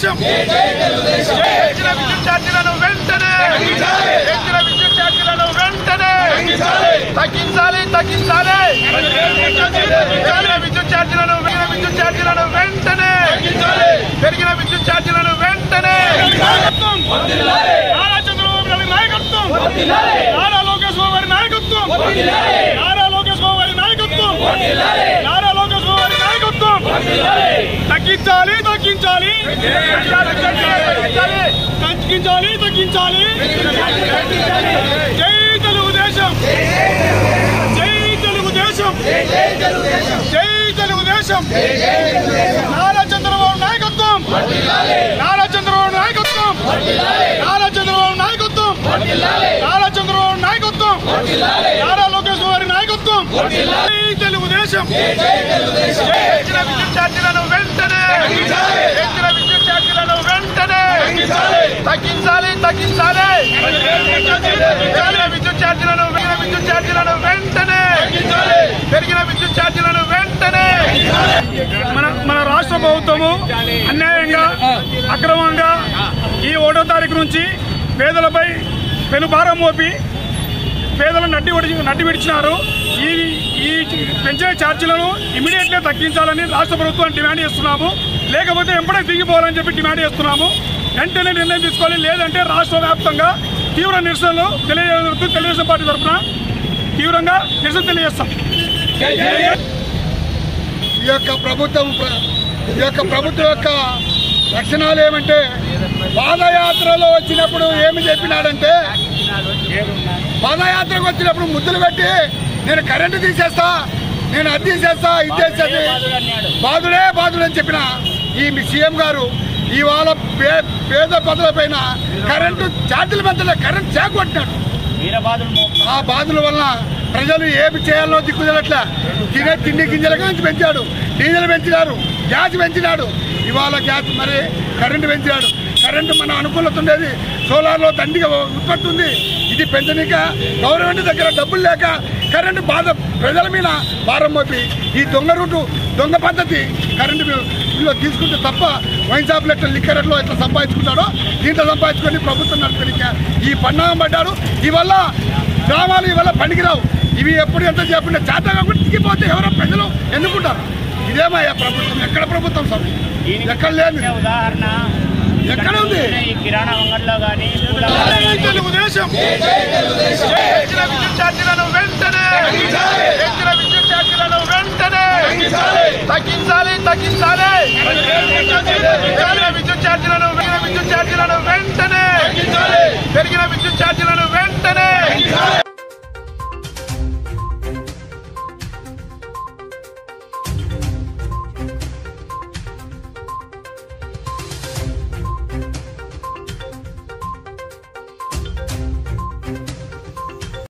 తెలుగుదేశం పెంచిన విద్యుత్ ఛార్జీలను వెంటనే పెంచిన విద్యుత్ ఛార్జీలను వెంటనే తగ్గించాలి తగ్గించాలి పెరిగిన విద్యుత్ ఛార్జీలను పెరిగిన విద్యుత్ ఛార్జీలను వెంటనే పెరిగిన విద్యుత్ ఛార్జీలను వెంటనే నారా చంద్రబాబు నాయుడు నాయకత్వం నారా లోకేష్ బాబు గారి నాయకత్వం నారా లోకేష్ బాబు గారి నాయకత్వం నారా లోకేష్ బాబు గారి నాయకత్వం తగ్గించాలి తగ్గించాలి తగ్గించాలి తగ్గించాలి జై తెలుగుదేశం జై తెలుగుదేశం జై తెలుగుదేశం నారా చంద్రబాబు నాయకత్వం నారా చంద్రబాబు నాయకత్వం నారా చంద్రబాబు నాయకత్వం నారా చంద్రబాబు నాయకత్వం నారా లోకేష్ గారి నాయకత్వం జై తెలుగుదేశం పెంచిన విద్యుత్ ఛార్జీలను వెంటనే పెంచిన విద్యుత్ ఛార్జీలను వెంటనే తగ్గించాలి తగ్గించాలి పెరిగిన విద్యుత్ ఛార్జీలను పెరిగిన విద్యుత్ ఛార్జీలను వెంటనే పెరిగిన విద్యుత్ ఛార్జీలను వెంటనే మన మన రాష్ట్ర ప్రభుత్వము అన్యాయంగా అక్రమంగా ఈ ఒకటో తారీఖు నుంచి పేదలపై పెనుభారం మోపి పేదలను నడ్డి ఒడి నడ్డి విడిచినారు ఈ ఈ పెంచే ఛార్జీలను ఇమీడియట్లీ తగ్గించాలని రాష్ట్ర ప్రభుత్వాన్ని డిమాండ్ చేస్తున్నాము లేకపోతే ఎంపడే దిగిపోవాలని చెప్పి డిమాండ్ చేస్తున్నాము వెంటనే నిర్ణయం తీసుకోవాలి లేదంటే రాష్ట్ర వ్యాప్తంగా తీవ్ర నిరసనలు తెలియజేస్తూ తెలుగుదేశం పార్టీ తరఫున తీవ్రంగా నిరసన తెలియజేస్తాం ఈ యొక్క ప్రభుత్వం ప్ర- ఈ యొక్క ప్రభుత్వం యొక్క లక్షణాలు ఏమంటే పాదయాత్రలో వచ్చినప్పుడు ఏమి చెప్పినాడంటే పాదయాత్రకు వచ్చినప్పుడు ముద్దులు పెట్టి నేను కరెంటు తీసేస్తా నేను అది తీసేస్తా ఇది చేసేది బాధుడే బాధుడు అని చెప్పిన ఈ మీ సీఎం గారు ఇవాళ పే పేద ప్రజల పైన కరెంటు ఛార్జీలు పెంచలే కరెంట్ చాక్ కొట్టినాడు ఆ బాధల వలన ప్రజలు ఏమి చేయాలో దిక్కుదలట్లా తినే తిండి గింజల గురించి పెంచాడు డీజిల్ పెంచినాడు గ్యాస్ పెంచినాడు ఇవాళ గ్యాస్ మరి కరెంటు పెంచినాడు కరెంటు మన అనుకూలత ఉండేది సోలార్లో దండిగా ఉత్పత్తి ఉంది ఇది పెంచనీక గవర్నమెంట్ దగ్గర డబ్బులు లేక కరెంటు బాధ ప్రజల మీద భారం మోపి ఈ దొంగ రూటు దొంగ పద్ధతి కరెంటు బిల్లులో తీసుకుంటే తప్ప వైన్ షాపులు ఎట్లా లిక్కర్ ఎట్లా ఎట్లా సంపాదించుకుంటాడో దీంట్లో సంపాదించుకొని ప్రభుత్వం నడుపునిక ఈ పన్నాగం పడ్డాడు ఇవల్ల గ్రామాలు ఇవల్ల పనికిరావు ఇవి ఎప్పుడు ఎంత చెప్పినా చేత కాకుండా దిగిపోతే ఎవరో ప్రజలు ఎన్నుకుంటారు ఇదేమయ్యా ప్రభుత్వం ఎక్కడ ప్రభుత్వం సార్ ఎక్కడ లేదు ఉదాహరణ ఎక్కడ ఉంది ఈ కిరాణా అంగడిలో కానీ జై తెలుగుదేశం పెంచిన విద్యుత్ ఛార్జీలను వెంటనే పెంచిన విద్యుత్ ఛార్జీలను వెంటనే తగ్గించాలి తగ్గించాలి పెరిగిన విద్యుత్ ఛార్జీలను పెరిగిన విద్యుత్ ఛార్జీలను వెంటనే పెరిగిన విద్యుత్ ఛార్జీలను